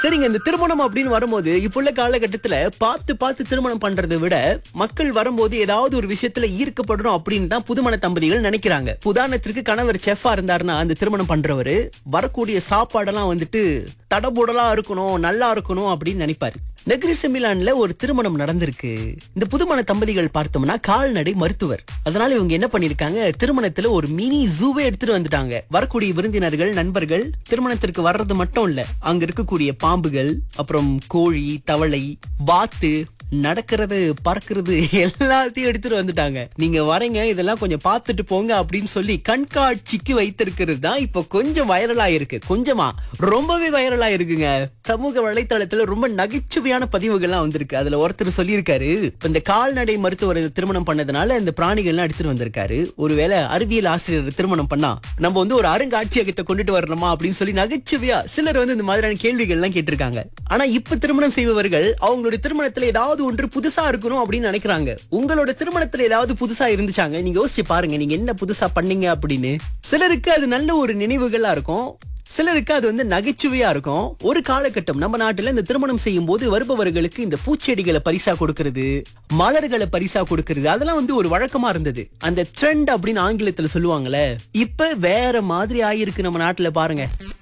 சரிங்க இந்த திருமணம் அப்படின்னு வரும்போது இப்ப உள்ள காலகட்டத்துல பார்த்து பார்த்து திருமணம் பண்றதை விட மக்கள் வரும்போது ஏதாவது ஒரு விஷயத்துல ஈர்க்கப்படணும் அப்படின்னு தான் புதுமண தம்பதிகள் நினைக்கிறாங்க உதாரணத்திற்கு கணவர் செஃப்பா இருந்தாருன்னா அந்த திருமணம் பண்றவரு வரக்கூடிய சாப்பாடெல்லாம் வந்துட்டு தடபுடலா இருக்கணும் நல்லா இருக்கணும் அப்படின்னு நினைப்பாரு நெக்ரி செமிலான்ல ஒரு திருமணம் நடந்திருக்கு இந்த புதுமண தம்பதிகள் பார்த்தோம்னா கால்நடை மருத்துவர் அதனால இவங்க என்ன பண்ணிருக்காங்க திருமணத்துல ஒரு மினி ஜூவே எடுத்துட்டு வந்துட்டாங்க வரக்கூடிய விருந்தினர்கள் நண்பர்கள் திருமணத்திற்கு வர்றது மட்டும் இல்ல அங்க இருக்கக்கூடிய பாம்புகள் அப்புறம் கோழி தவளை வாத்து நடக்கிறது பறக்கிறது எல்லாத்தையும் எடுத்துட்டு வந்துட்டாங்க நீங்க வரீங்க இதெல்லாம் கொஞ்சம் பார்த்துட்டு போங்க அப்படின்னு சொல்லி கண்காட்சிக்கு வைத்திருக்கிறது தான் இப்போ கொஞ்சம் வைரலா இருக்கு கொஞ்சமா ரொம்பவே வைரலா இருக்குங்க சமூக வலைத்தளத்துல ரொம்ப நகைச்சுவையான பதிவுகள்லாம் வந்திருக்கு அதுல ஒருத்தர் சொல்லியிருக்காரு இப்ப இந்த கால்நடை மருத்துவர் திருமணம் பண்ணதுனால இந்த பிராணிகள்லாம் எடுத்துட்டு வந்திருக்காரு ஒருவேளை அறிவியல் ஆசிரியர் திருமணம் பண்ணா நம்ம வந்து ஒரு அருங்காட்சியகத்தை கொண்டுட்டு வரணுமா அப்படின்னு சொல்லி நகைச்சுவையா சிலர் வந்து இந்த மாதிரியான கேள்விகள் எல்லாம் கேட்டிருக்காங்க ஆனா இப்ப திருமணம் செய்பவர்கள் அவங்களுடைய திருமணத்துல ஏதாவது ஒன்று புதுசா இருக்கணும் அப்படின்னு நினைக்கிறாங்க உங்களோட திருமணத்துல ஏதாவது புதுசா இருந்துச்சாங்க நீங்க யோசிச்சு பாருங்க நீங்க என்ன புதுசா பண்ணீங்க அப்படின்னு சிலருக்கு அது நல்ல ஒரு நினைவுகளா இருக்கும் சிலருக்கு அது வந்து நகைச்சுவையா இருக்கும் ஒரு காலகட்டம் நம்ம நாட்டுல இந்த திருமணம் செய்யும் போது வருபவர்களுக்கு இந்த பூச்செடிகளை பரிசா கொடுக்கறது மலர்களை பரிசா கொடுக்கறது அதெல்லாம் வந்து ஒரு வழக்கமா இருந்தது அந்த ட்ரெண்ட் அப்படின்னு ஆங்கிலத்துல சொல்லுவாங்கல்ல இப்ப வேற மாதிரி ஆயிருக்கு நம்ம நாட்டுல பாருங்க